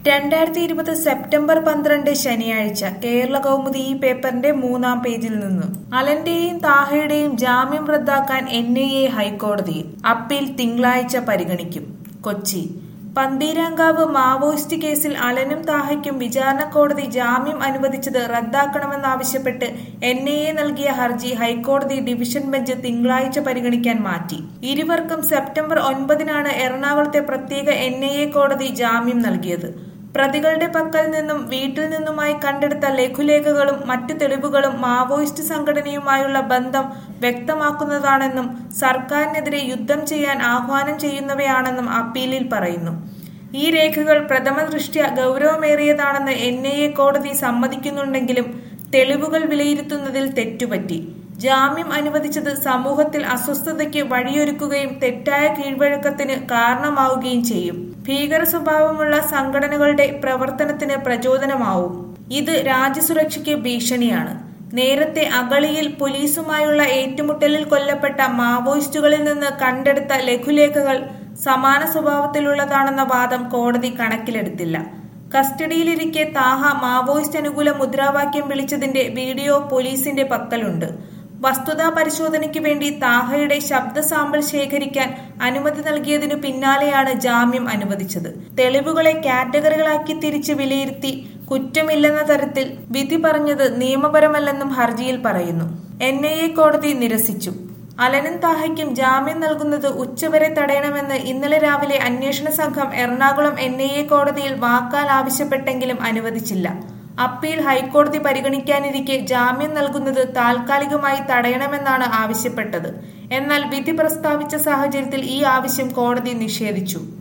രണ്ടായിരത്തി ഇരുപത് സെപ്റ്റംബർ പന്ത്രണ്ട് ശനിയാഴ്ച കേരള കൗമുദി ഈ പേപ്പറിന്റെ മൂന്നാം പേജിൽ നിന്നും അലന്റെയും താഹയുടെയും ജാമ്യം റദ്ദാക്കാൻ എൻ ഐ എ ഹൈക്കോടതിയിൽ അപ്പീൽ തിങ്കളാഴ്ച പരിഗണിക്കും കൊച്ചി പന്തീരാങ്കാവ് മാവോയിസ്റ്റ് കേസിൽ അലനും താഹയ്ക്കും വിചാരണ കോടതി ജാമ്യം അനുവദിച്ചത് റദ്ദാക്കണമെന്നാവശ്യപ്പെട്ട് എൻ ഐ എ നൽകിയ ഹർജി ഹൈക്കോടതി ഡിവിഷൻ ബെഞ്ച് തിങ്കളാഴ്ച പരിഗണിക്കാൻ മാറ്റി ഇരുവർക്കും സെപ്റ്റംബർ ഒൻപതിനാണ് എറണാകുളത്തെ പ്രത്യേക എൻ ഐ എ കോടതി ജാമ്യം നൽകിയത് പ്രതികളുടെ പക്കൽ നിന്നും വീട്ടിൽ നിന്നുമായി കണ്ടെടുത്ത ലഘുലേഖകളും മറ്റ് തെളിവുകളും മാവോയിസ്റ്റ് സംഘടനയുമായുള്ള ബന്ധം വ്യക്തമാക്കുന്നതാണെന്നും സർക്കാരിനെതിരെ യുദ്ധം ചെയ്യാൻ ആഹ്വാനം ചെയ്യുന്നവയാണെന്നും അപ്പീലിൽ പറയുന്നു ഈ രേഖകൾ പ്രഥമ ദൃഷ്ട്യ ഗൗരവമേറിയതാണെന്ന് എൻ ഐ എ കോടതി സമ്മതിക്കുന്നുണ്ടെങ്കിലും തെളിവുകൾ വിലയിരുത്തുന്നതിൽ തെറ്റുപറ്റി ജാമ്യം അനുവദിച്ചത് സമൂഹത്തിൽ അസ്വസ്ഥതയ്ക്ക് വഴിയൊരുക്കുകയും തെറ്റായ കീഴ്വഴക്കത്തിന് കാരണമാവുകയും ചെയ്യും ഭീകര സ്വഭാവമുള്ള സംഘടനകളുടെ പ്രവർത്തനത്തിന് പ്രചോദനമാവും ഇത് രാജ്യസുരക്ഷയ്ക്ക് ഭീഷണിയാണ് നേരത്തെ അഗളിയിൽ പോലീസുമായുള്ള ഏറ്റുമുട്ടലിൽ കൊല്ലപ്പെട്ട മാവോയിസ്റ്റുകളിൽ നിന്ന് കണ്ടെടുത്ത ലഘുലേഖകൾ സമാന സ്വഭാവത്തിലുള്ളതാണെന്ന വാദം കോടതി കണക്കിലെടുത്തില്ല കസ്റ്റഡിയിലിരിക്കെ താഹ മാവോയിസ്റ്റ് അനുകൂല മുദ്രാവാക്യം വിളിച്ചതിന്റെ വീഡിയോ പോലീസിന്റെ പക്കലുണ്ട് വസ്തുതാ പരിശോധനയ്ക്ക് വേണ്ടി താഹയുടെ ശബ്ദ സാമ്പിൾ ശേഖരിക്കാൻ അനുമതി നൽകിയതിനു പിന്നാലെയാണ് ജാമ്യം അനുവദിച്ചത് തെളിവുകളെ കാറ്റഗറികളാക്കി തിരിച്ച് വിലയിരുത്തി കുറ്റമില്ലെന്ന തരത്തിൽ വിധി പറഞ്ഞത് നിയമപരമല്ലെന്നും ഹർജിയിൽ പറയുന്നു എൻ ഐ എ കോടതി നിരസിച്ചു അലനും താഹയ്ക്കും ജാമ്യം നൽകുന്നത് ഉച്ചവരെ തടയണമെന്ന് ഇന്നലെ രാവിലെ അന്വേഷണ സംഘം എറണാകുളം എൻ ഐ എ കോടതിയിൽ വാക്കാൽ ആവശ്യപ്പെട്ടെങ്കിലും അനുവദിച്ചില്ല അപ്പീൽ ഹൈക്കോടതി പരിഗണിക്കാനിരിക്കെ ജാമ്യം നൽകുന്നത് താൽക്കാലികമായി തടയണമെന്നാണ് ആവശ്യപ്പെട്ടത് എന്നാൽ വിധി പ്രസ്താവിച്ച സാഹചര്യത്തിൽ ഈ ആവശ്യം കോടതി നിഷേധിച്ചു